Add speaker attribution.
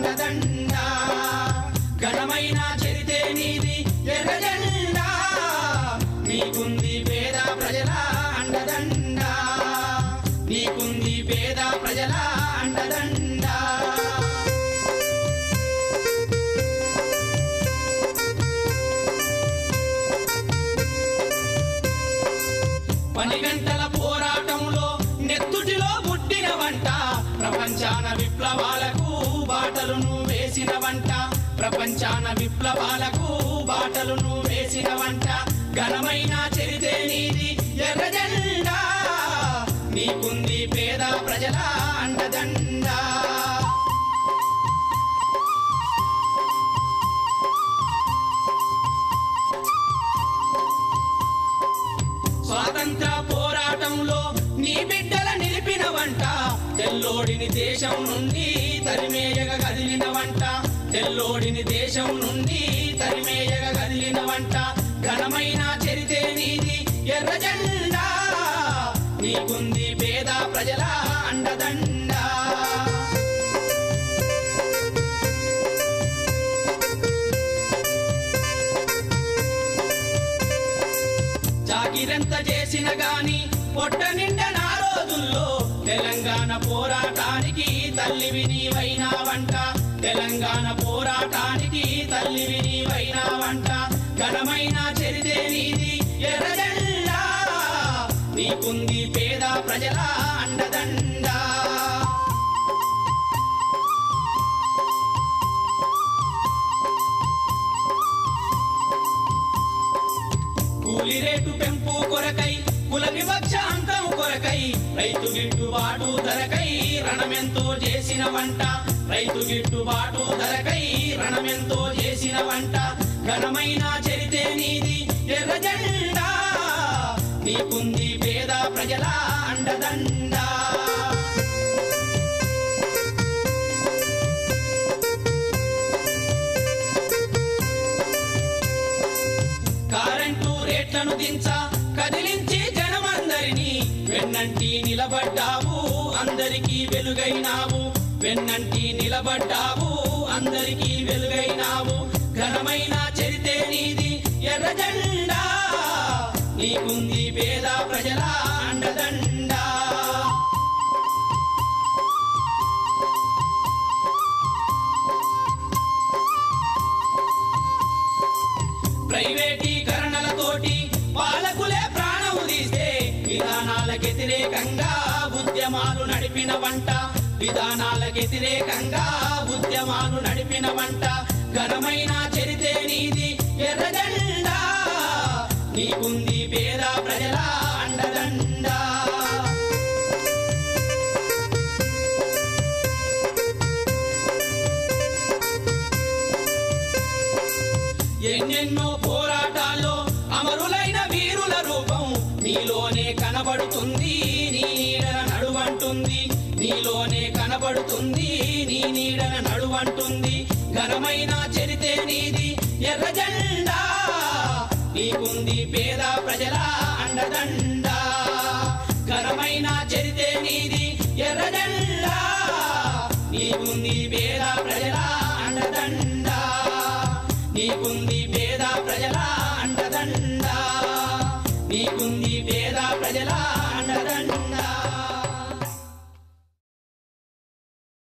Speaker 1: అండదండా ఘనమైన చరితే నీది ఎర్రజెండా నీకుంది పేద ప్రజల అండదండా నీకుంది పేద ప్రజల అండదండా పని గంటల పోరాటంలో నెత్తుటిలో పుట్టిన వంట ప్రపంచాన విప్లవాలకు బాటలును వేసిన వంట ప్రపంచాన విప్లవాలకు బాటలును వేసిన వంట ఘనమైన చరితే నీది ఎర్రజెండా నీకుంది పేద ప్రజల అండదండా స్వాతంత్ర పోరాటంలో నీ బిడ్డల నిలిపిన వంట తెల్లోడిని దేశం నుండి తరిమేయగ కదిలిన వంట తెల్లోడిని దేశం నుండి తరిమేయగ కదిలిన వంట ఘనమైన చరితే నీది ఎర్రజెండా నీకుంది పేద ప్రజల అండదండా జాగిరెంత చేసిన గాని పొట్ట నిండా నా రోజుల్లో తెలంగాణ పోరాటానికి తల్లివి నీవైనా వంట తెలంగాణ పోరాటానికి తల్లివి నీవైనా వంట ఘనమైన చరితే నీది ఎర్రజెండా నీకుంది పేద ప్రజల అండదండా కూలి రేటు పెంపు కొరకై కుల వివక్ష అంతం కొరకై రైతు గిట్టుబాటు ధరకై రణమెంతో చేసిన వంట రైతు గిట్టుబాటు ధరకై రణమెంతో చేసిన వంట ఘనమైన చరితే నీది ఎర్రజెండా నీకుంది పేద ప్రజల అండదండా కరెంటు రేట్లను దించా కదిలించి జనమందరినీ వెన్నంటి నిలబడ్డావు అందరికీ వెలుగైనావు వెన్నంటి నిలబడ్డావు అందరికీ వెలుగైనావు ఘనమైన చరితే నీది ఎర్రజెండా నీకుంది పేద ప్రజల అండదండా ప్రైవేటీకరణలతోటి పాలకులే ప్రాణం తీస్తే విధానాలకు వ్యతిరేకంగా ఉద్యమాలు నడిపిన వంట విధానాలకు వ్యతిరేకంగా ఉద్యమాలు నడిపిన వంట ఘనమైన చరితే నీది ఎర్రజెండా నీకుంది పేద ప్రజల అండదండా ఎన్నెన్నో పోరాటాల్లో అమరులైన వీరుల రూపం నీలోనే కనబడుతుంది నీ నీడన నడువంటుంది నీలోనే కనబడుతుంది నీ నీడన నడువంటుంది ఘనమైన చరితే నీది ఎర్రజెండా నీకుంది పేద ప్రజల అండదండా ఘనమైన చరితే నీది ఎర్రజెండా నీకుంది పేద ప్రజల అండదండా నీకుంది పేద ప్రజల అండదండా నీకుంది